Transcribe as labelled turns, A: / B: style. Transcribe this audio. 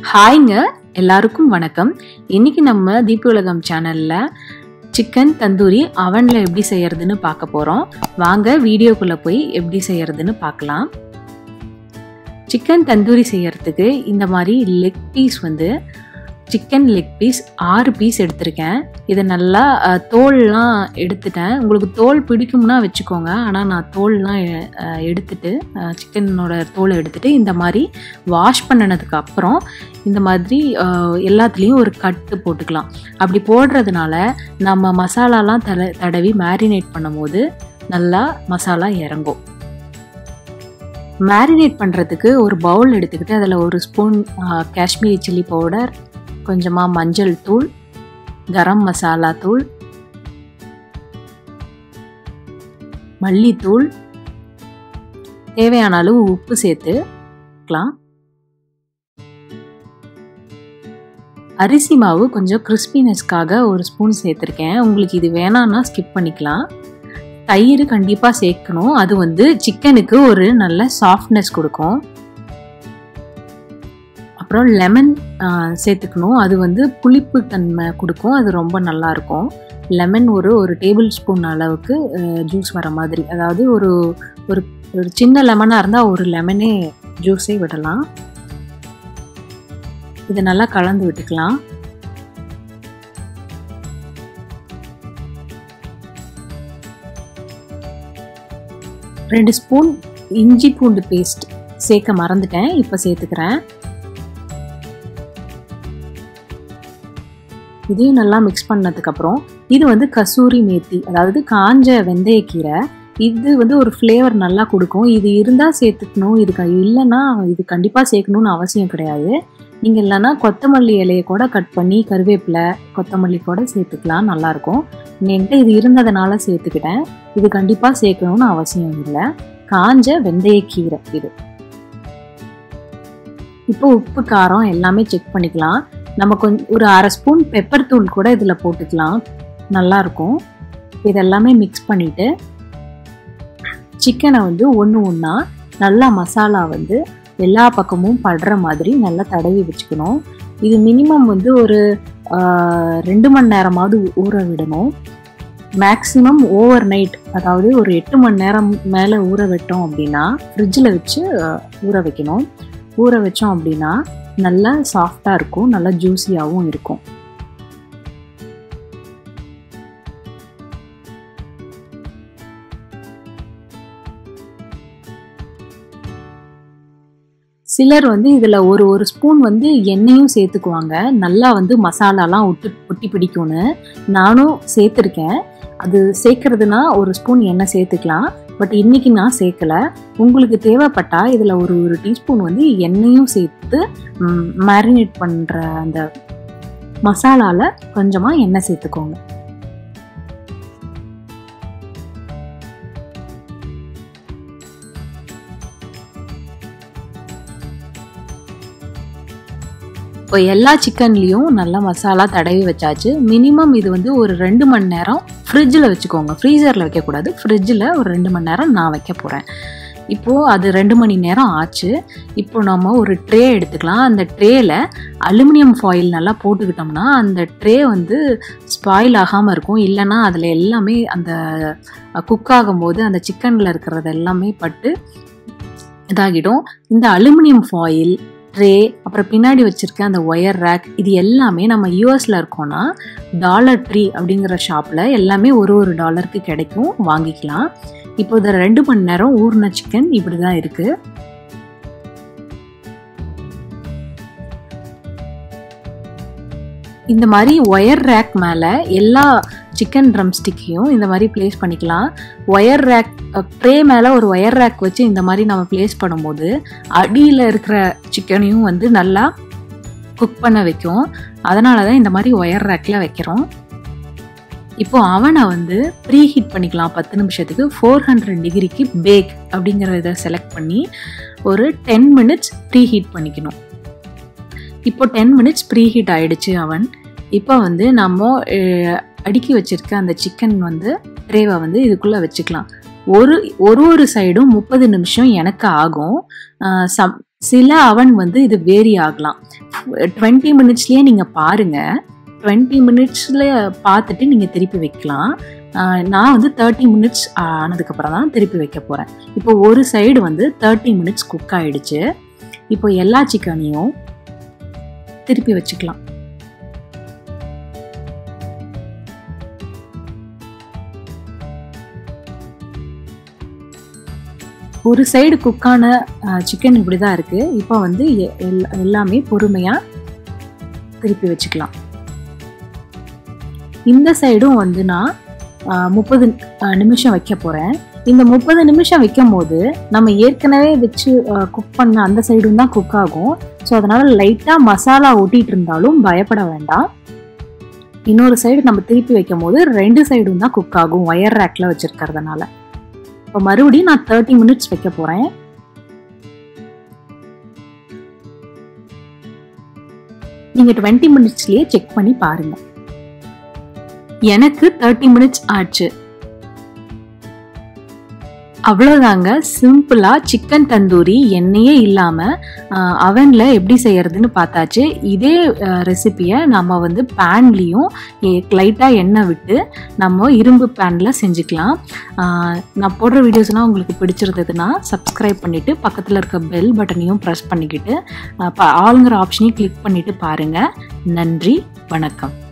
A: ஹாய்ங்க எல்லாருக்கும் வணக்கம் இன்னைக்கு நம்ம தீபி உலகம் சேனல்ல சிக்கன் தந்தூரி அவனில் எப்படி செய்யறதுன்னு பார்க்க போகிறோம் வாங்க வீடியோக்குள்ளே போய் எப்படி செய்யறதுன்னு பார்க்கலாம் சிக்கன் தந்தூரி செய்யறதுக்கு இந்த மாதிரி லெக் பீஸ் வந்து சிக்கன் லெக் பீஸ் ஆறு பீஸ் எடுத்திருக்கேன் இதை நல்லா அஹ், தோல்லாம் எடுத்துட்டேன் உங்களுக்கு தோல் பிடிக்கும்னா வச்சுக்கோங்க ஆனால் நான் தோல்லாம் எ- அஹ், எடுத்துட்டு அஹ், சிக்கனோட தோலை எடுத்துட்டு இந்த மாதிரி வாஷ் பண்ணினதுக்கு அப்புறம் இந்த மாதிரி அஹ், எல்லாத்துலேயும் ஒரு கட்டு போட்டுக்கலாம் அப்படி போடுறதுனால நம்ம மசாலாலாம் தல தடவி மேரினேட் பண்ணும்போது நல்லா மசாலா இறங்கும் மேரினேட் பண்ணுறதுக்கு ஒரு பவுல் எடுத்துக்கிட்டு அதில் ஒரு ஸ்பூன் காஷ்மீரி சில்லி பவுடர் கொஞ்சமாக மஞ்சள் தூள் கரம் மசாலா தூள் மல்லித்தூள் தேவையான அளவு உப்பு சேர்த்துக்கலாம் அரிசி மாவு கொஞ்சம் கிறிஸ்பினஸ்க்காக ஒரு ஸ்பூன் சேர்த்துருக்கேன் உங்களுக்கு இது வேணான்னா ஸ்கிப் பண்ணிக்கலாம் தயிர் கண்டிப்பாக சேர்க்கணும் அது வந்து சிக்கனுக்கு ஒரு நல்ல சாஃப்ட்னஸ் கொடுக்கும் அப்புறம் லெமன் சேர்த்துக்கணும் அது வந்து புளிப்பு தன்மை கொடுக்கும் அது ரொம்ப நல்லா இருக்கும் லெமன் ஒரு ஒரு டேபிள் ஸ்பூன் அளவுக்கு ஜூஸ் வர மாதிரி அதாவது ஒரு ஒரு ஒரு சின்ன லெமனாக இருந்தால் ஒரு லெமனே ஜூஸே விடலாம் இதை நல்லா கலந்து விட்டுக்கலாம் ரெண்டு ஸ்பூன் இஞ்சி பூண்டு பேஸ்ட் சேர்க்க மறந்துட்டேன் இப்போ சேர்த்துக்கிறேன் இதையும் நல்லா மிக்ஸ் பண்ணதுக்கப்புறம் இது வந்து கசூரி மேத்தி அதாவது காஞ்ச வெந்தயக்கீரை இது வந்து ஒரு ஃப்ளேவர் நல்லா கொடுக்கும் இது இருந்தால் சேர்த்துக்கணும் இது க- இல்லைன்னா இது கண்டிப்பாக சேர்க்கணும்னு அவசியம் கிடையாது நீங்கள் இல்லைன்னா கொத்தமல்லி இலையை கூட கட் பண்ணி கருவேப்பிலை கொத்தமல்லி கூட சேர்த்துக்கலாம் நல்லாயிருக்கும் என்கிட்ட இது இருந்ததுனால சேர்த்துக்கிட்டேன் இது கண்டிப்பாக சேர்க்கணும்னு அவசியம் இல்லை காஞ்ச வெந்தயக்கீரை இது இப்போ உப்பு காரம் எல்லாமே செக் பண்ணிக்கலாம் நம்ம கொஞ்சம் ஒரு அரை ஸ்பூன் பெப்பர் தூள் கூட இதில் போட்டுக்கலாம் நல்லா இருக்கும் இதெல்லாமே மிக்ஸ் பண்ணிட்டு சிக்கனை வந்து ஒன்று ஒன்றா நல்லா மசாலா வந்து எல்லா பக்கமும் படுற மாதிரி நல்லா தடவி வச்சுக்கணும் இது மினிமம் வந்து ஒரு ஆஹ், ரெண்டு மணி நேரமாவது ஊற விடணும் மேக்ஸிமம் ஓவர் நைட் அதாவது ஒரு எட்டு மணி நேரம் மேலே ஊற விட்டோம் அப்படின்னா ஃப்ரிட்ஜில் வச்சு ஆஹ், ஊற வைக்கணும் ஊற வச்சோம் அப்படின்னா நல்லா சாஃப்டாக இருக்கும் நல்லா ஜூஸியாகவும் இருக்கும் சிலர் வந்து இதில் ஒரு ஒரு ஸ்பூன் வந்து எண்ணெயும் சேர்த்துக்குவாங்க நல்லா வந்து மசாலாலாம் ஒட்டு ஒட்டி பிடிக்கும்னு நானும் சேர்த்துருக்கேன் அது சேர்க்கறதுனா ஒரு ஸ்பூன் எண்ணெய் சேர்த்துக்கலாம் பட் இன்னைக்கு நான் சேர்க்கல உங்களுக்கு தேவைப்பட்டா இதில் ஒரு ஒரு டீஸ்பூன் வந்து எண்ணெயும் சேர்த்து மேரினேட் பண்ணுற அந்த மசாலால கொஞ்சமாக எண்ணெய் சேர்த்துக்கோங்க இப்போ எல்லா சிக்கன்லேயும் நல்லா மசாலா தடவி வச்சாச்சு மினிமம் இது வந்து ஒரு ரெண்டு மணி நேரம் ஃப்ரிட்ஜில் வச்சுக்கோங்க ஃப்ரீசரில் வைக்கக்கூடாது ஃப்ரிட்ஜில் ஒரு ரெண்டு மணி நேரம் நான் வைக்க போகிறேன் இப்போது அது ரெண்டு மணி நேரம் ஆச்சு இப்போ நம்ம ஒரு ட்ரே எடுத்துக்கலாம் அந்த ட்ரேயில் அலுமினியம் ஃபாயில் நல்லா போட்டுக்கிட்டோம்னா அந்த ட்ரே வந்து ஸ்பாயில் ஆகாமல் இருக்கும் இல்லைன்னா அதில் எல்லாமே அந்த குக் ஆகும்போது அந்த சிக்கனில் இருக்கிறது எல்லாமே பட்டு இதாகிடும் இந்த அலுமினியம் ஃபாயில் ட்ரே அப்புறம் பின்னாடி வச்சிருக்க அந்த ஒயர் ரேக் இது எல்லாமே நம்ம யூஎஸ்ல இருக்கோம்னா டாலர் ட்ரீ அப்படிங்கிற ஷாப்பில் எல்லாமே ஒரு ஒரு டாலருக்கு கிடைக்கும் வாங்கிக்கலாம் இப்போ இதில் ரெண்டு மணி நேரம் ஊறின சிக்கன் இப்படி தான் இருக்கு இந்த மாதிரி ஒயர் ரேக் மேலே எல்லா சிக்கன் ட்ரம் ஸ்டிக்கையும் இந்த மாதிரி ப்ளேஸ் பண்ணிக்கலாம் ஒயர் ரேக் ட்ரே மேலே ஒரு ஒயர் ரேக் வச்சு இந்த மாதிரி நம்ம ப்ளேஸ் பண்ணும்போது அடியில் இருக்கிற சிக்கனையும் வந்து நல்லா குக் பண்ண வைக்கும் அதனால தான் இந்த மாதிரி ஒயர் ரேக்கில் வைக்கிறோம் இப்போ அவனை வந்து ப்ரீ ஹீட் பண்ணிக்கலாம் பத்து நிமிஷத்துக்கு ஃபோர் ஹண்ட்ரட் டிகிரிக்கு பேக் அப்படிங்கிறத செலக்ட் பண்ணி ஒரு டென் மினிட்ஸ் ப்ரீ ஹீட் பண்ணிக்கணும் இப்போ டென் மினிட்ஸ் ப்ரீ ஹீட் ஆயிடுச்சு அவன் இப்போ வந்து நம்ம அஹ், அடுக்கி வச்சிருக்க அந்த சிக்கன் வந்து ட்ரேவை வந்து இதுக்குள்ளே வச்சுக்கலாம் ஒரு ஒரு ஒரு சைடும் முப்பது நிமிஷம் எனக்கு ஆகும் அஹ், சம் சில அவன் வந்து இது வேரி ஆகலாம் டுவெண்ட்டி மினிட்ஸ்லேயே நீங்கள் பாருங்கள் டுவெண்ட்டி மினிட்ஸில் பார்த்துட்டு நீங்கள் திருப்பி வைக்கலாம் ஆஹ் நான் வந்து தேர்ட்டி மினிட்ஸ் ஆனதுக்கப்புறம் தான் திருப்பி வைக்க போகிறேன் இப்போ ஒரு சைடு வந்து தேர்ட்டி மினிட்ஸ் குக் ஆயிடுச்சு இப்போ எல்லா சிக்கனையும் திருப்பி வச்சுக்கலாம் ஒரு சைடு குக்கான சிக்கன் இப்படி தான் இருக்குது இப்போ வந்து எ- எல்லா- எல்லாமே பொறுமையாக திருப்பி வச்சுக்கலாம் இந்த சைடும் வந்து நான் முப்பது நிமிஷம் வைக்க போகிறேன் இந்த முப்பது நிமிஷம் வைக்கும் போது நம்ம ஏற்கனவே வச்சு குக் பண்ண அந்த சைடும் தான் குக் ஆகும் ஸோ அதனால் லைட்டாக மசாலா ஒட்டிட்டு இருந்தாலும் பயப்பட வேண்டாம் இன்னொரு சைடு நம்ம திருப்பி வைக்கும் போது ரெண்டு சைடும் தான் குக் ஆகும் ஒயர் ரேக்கில் வச்சுருக்கிறதுனால இப்போ மறுபடியும் நான் தேர்ட்டி மினிட்ஸ் வைக்க போகிறேன் நீங்கள் டுவெண்ட்டி மினிட்ஸ்லேயே செக் பண்ணி பாருங்க எனக்கு தேர்ட்டி மினிட்ஸ் ஆச்சு அவ்வளோதாங்க சிம்பிளாக சிக்கன் தந்தூரி எண்ணெயே இல்லாமல் அவனில் எப்படி செய்யறதுன்னு பார்த்தாச்சு இதே ரெசிப்பியை நம்ம வந்து பேன்லேயும் லைட்டாக எண்ணெய் விட்டு நம்ம இரும்பு பேனில் செஞ்சுக்கலாம் ஆஹ் நான் போடுற வீடியோஸ்லாம் உங்களுக்கு பிடிச்சிருந்ததுன்னா சப்ஸ்கிரைப் பண்ணிவிட்டு பக்கத்தில் இருக்க பெல் பட்டனையும் ப்ரெஸ் பண்ணிக்கிட்டு ஆஹ் ப- ஆளுங்கிற ஆப்ஷனையும் கிளிக் பண்ணிவிட்டு பாருங்கள் நன்றி வணக்கம்